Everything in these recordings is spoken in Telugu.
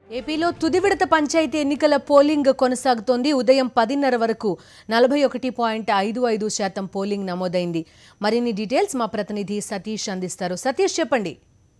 ఏపీలో తుది విడత పంచాయతీ ఎన్నికల పోలింగ్ కొనసాగుతోంది ఉదయం పదిన్నర వరకు నలభై ఒకటి పాయింట్ ఐదు ఐదు శాతం పోలింగ్ నమోదైంది మరిన్ని డీటెయిల్స్ మా ప్రతినిధి సతీష్ అందిస్తారు సతీష్ చెప్పండి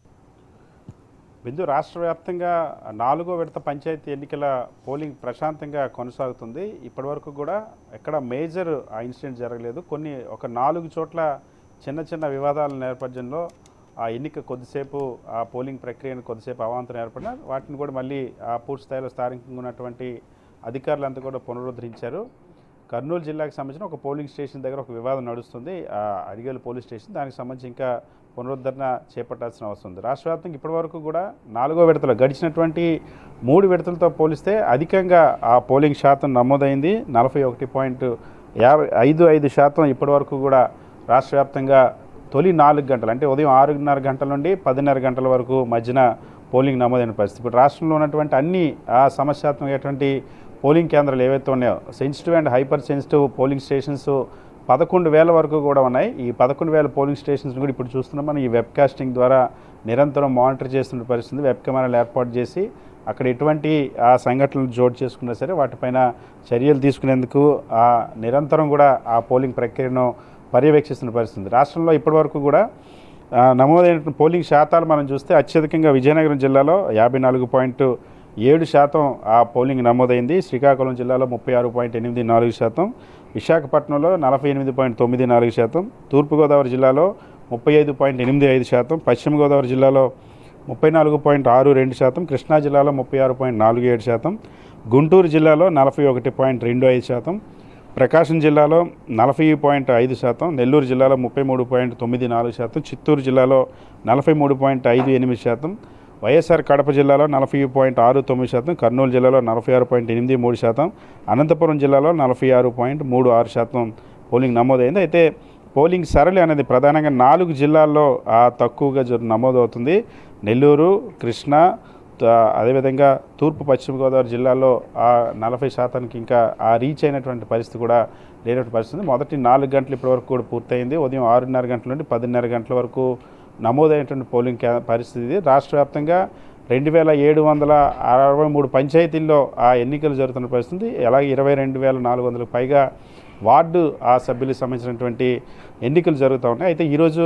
బిందు రాష్ట్ర వ్యాప్తంగా నాలుగో విడత పంచాయతీ ఎన్నికల పోలింగ్ ప్రశాంతంగా కొనసాగుతుంది ఇప్పటివరకు కూడా ఎక్కడ మేజర్ ఆ ఇన్సిడెంట్ జరగలేదు కొన్ని ఒక నాలుగు చోట్ల చిన్న చిన్న వివాదాల నేపథ్యంలో ఆ ఎన్నిక కొద్దిసేపు ఆ పోలింగ్ ప్రక్రియను కొద్దిసేపు అవాంతరం ఏర్పడిన వాటిని కూడా మళ్ళీ ఆ పూర్తి స్థాయిలో స్థానికంగా ఉన్నటువంటి అధికారులంతా కూడా పునరుద్ధరించారు కర్నూలు జిల్లాకు సంబంధించిన ఒక పోలింగ్ స్టేషన్ దగ్గర ఒక వివాదం నడుస్తుంది ఆ అడిగేలు పోలీస్ స్టేషన్ దానికి సంబంధించి ఇంకా పునరుద్ధరణ చేపట్టాల్సిన అవసరం ఉంది రాష్ట్ర వ్యాప్తంగా ఇప్పటివరకు కూడా నాలుగో విడతలో గడిచినటువంటి మూడు విడతలతో పోలిస్తే అధికంగా ఆ పోలింగ్ శాతం నమోదైంది నలభై ఒకటి పాయింట్ యాభై ఐదు ఐదు శాతం ఇప్పటివరకు కూడా రాష్ట్ర వ్యాప్తంగా తొలి నాలుగు గంటలు అంటే ఉదయం ఆరున్నర గంటల నుండి పదిన్నర గంటల వరకు మధ్యన పోలింగ్ నమోదైన పరిస్థితి ఇప్పుడు రాష్ట్రంలో ఉన్నటువంటి అన్ని ఆ సమస్యాత్మకమైనటువంటి పోలింగ్ కేంద్రాలు ఏవైతే ఉన్నాయో sensitive and hyper sensitive polling stations పదకొండు వేల వరకు కూడా ఉన్నాయి ఈ పదకొండు వేల పోలింగ్ స్టేషన్స్ కూడా ఇప్పుడు చూస్తున్నాం మనం ఈ వెబ్ కాస్టింగ్ ద్వారా నిరంతరం మానిటర్ చేస్తున్న పరిస్థితి వెబ్ కెమెరాలు ఏర్పాటు చేసి అక్కడ ఎటువంటి ఆ సంఘటనలు జోడు చేసుకున్నా సరే వాటిపైన చర్యలు తీసుకునేందుకు ఆ నిరంతరం కూడా ఆ పోలింగ్ ప్రక్రియను పర్యవేక్షిస్తున్న పరిస్థితి ఉంది. రాష్ట్రంలో ఇప్పటివరకు కూడా ఆ, నమోదైన పోలింగ్ శాతాలు మనం చూస్తే అత్యధికంగా విజయనగరం జిల్లాలో యాభై నాలుగు పాయింట్ ఏడు శాతం ఆ పోలింగ్ నమోదైంది శ్రీకాకుళం జిల్లాలో ముప్పై ఆరు పాయింట్ ఎనిమిది నాలుగు శాతం విశాఖపట్నంలో నలభై ఎనిమిది పాయింట్ తొమ్మిది నాలుగు శాతం తూర్పుగోదావరి జిల్లాలో ముప్పై ఐదు పాయింట్ ఎనిమిది ఐదు శాతం పశ్చిమ గోదావరి జిల్లాలో ముప్పై నాలుగు పాయింట్ ఆరు రెండు శాతం కృష్ణా జిల్లాలో ముప్పై ఆరు పాయింట్ నాలుగు ఏడు శాతం గుంటూరు జిల్లాలో నలభై ఒకటి పాయింట్ రెండు ఐదు శాతం ప్రకాశం జిల్లాలో నలభై పాయింట్ ఐదు శాతం నెల్లూరు జిల్లాలో ముప్పై మూడు పాయింట్ తొమ్మిది నాలుగు శాతం చిత్తూరు జిల్లాలో నలభై మూడు పాయింట్ ఐదు ఎనిమిది శాతం వైఎస్ఆర్ కడప జిల్లాలో నలభై పాయింట్ ఆరు తొమ్మిది శాతం కర్నూలు జిల్లాలో నలభై ఆరు పాయింట్ ఎనిమిది మూడు శాతం అనంతపురం జిల్లాలో నలభై ఆరు పాయింట్ మూడు ఆరు శాతం పోలింగ్ నమోదైంది అయితే పోలింగ్ సరళి అనేది ప్రధానంగా నాలుగు జిల్లాల్లో ఆ తక్కువగా జరు నమోదవుతుంది నెల్లూరు కృష్ణా త- అదేవిధంగా తూర్పు పశ్చిమ గోదావరి జిల్లాలో ఆ నలభై శాతానికి ఇంకా ఆ రీచ్ అయినటువంటి పరిస్థితి కూడా లేనటువంటి పరిస్థితి ఉంది. మొదటి నాలుగు గంటలు ఇప్పటివరకు కూడా పూర్తయింది ఉదయం ఆరున్నర గంటల నుండి పదిన్నర గంటల వరకు నమోదైనటువంటి పోలింగ్ కే- పరిస్థితి ఇది రాష్ట్ర వ్యాప్తంగా రెండు వేల ఏడు వందల అరవై మూడు పంచాయతీల్లో ఆ ఎన్నికలు జరుగుతున్న పరిస్థితి అలాగే ఇరవై రెండు వేల నాలుగు వందలకు పైగా వార్డు ఆ సభ్యులకు సంబంధించినటువంటి ఎన్నికలు జరుగుతూ ఉన్నాయి అయితే ఈరోజు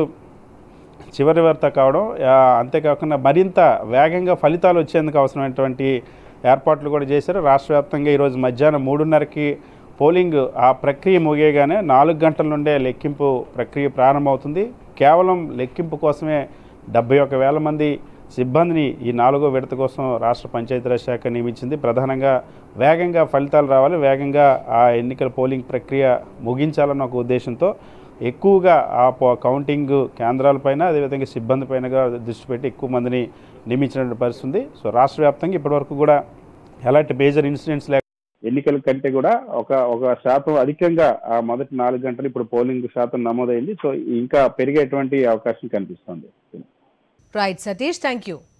చివరి వార్త కావడం ఆ, అంతేకాకుండా మరింత వేగంగా ఫలితాలు వచ్చేందుకు అవసరమైనటువంటి ఏర్పాట్లు కూడా చేశారు రాష్ట్ర వ్యాప్తంగా ఈరోజు మధ్యాహ్నం మూడున్నరకి పోలింగ్ ఆ ప్రక్రియ ముగియగానే నాలుగు గంటల నుండే లెక్కింపు ప్రక్రియ ప్రారంభమవుతుంది కేవలం లెక్కింపు కోసమే డెబ్బై ఒక వేల మంది సిబ్బందిని ఈ నాలుగో విడత కోసం రాష్ట్ర పంచాయతీరాజ్ శాఖ నియమించింది ప్రధానంగా వేగంగా ఫలితాలు రావాలి వేగంగా ఆ ఎన్నికల పోలింగ్ ప్రక్రియ ముగించాలన్న ఒక ఉద్దేశంతో ఎక్కువగా ఆ పో- కౌంటింగ్ కేంద్రాలపైన అదేవిధంగా సిబ్బంది పైన దృష్టి పెట్టి ఎక్కువ మందిని నియమించినటువంటి పరిస్థితి ఉంది సో రాష్ట్ర వ్యాప్తంగా ఇప్పటివరకు కూడా ఎలాంటి మేజర్ ఇన్సిడెంట్స్ లేక ఎన్నికల కంటే కూడా ఒక ఒక శాతం అధికంగా ఆ మొదటి నాలుగు గంటలు ఇప్పుడు పోలింగ్ శాతం నమోదైంది సో ఇంకా పెరిగేటువంటి అవకాశం కనిపిస్తుంది రైట్ సతీష్ థ్యాంక్ యూ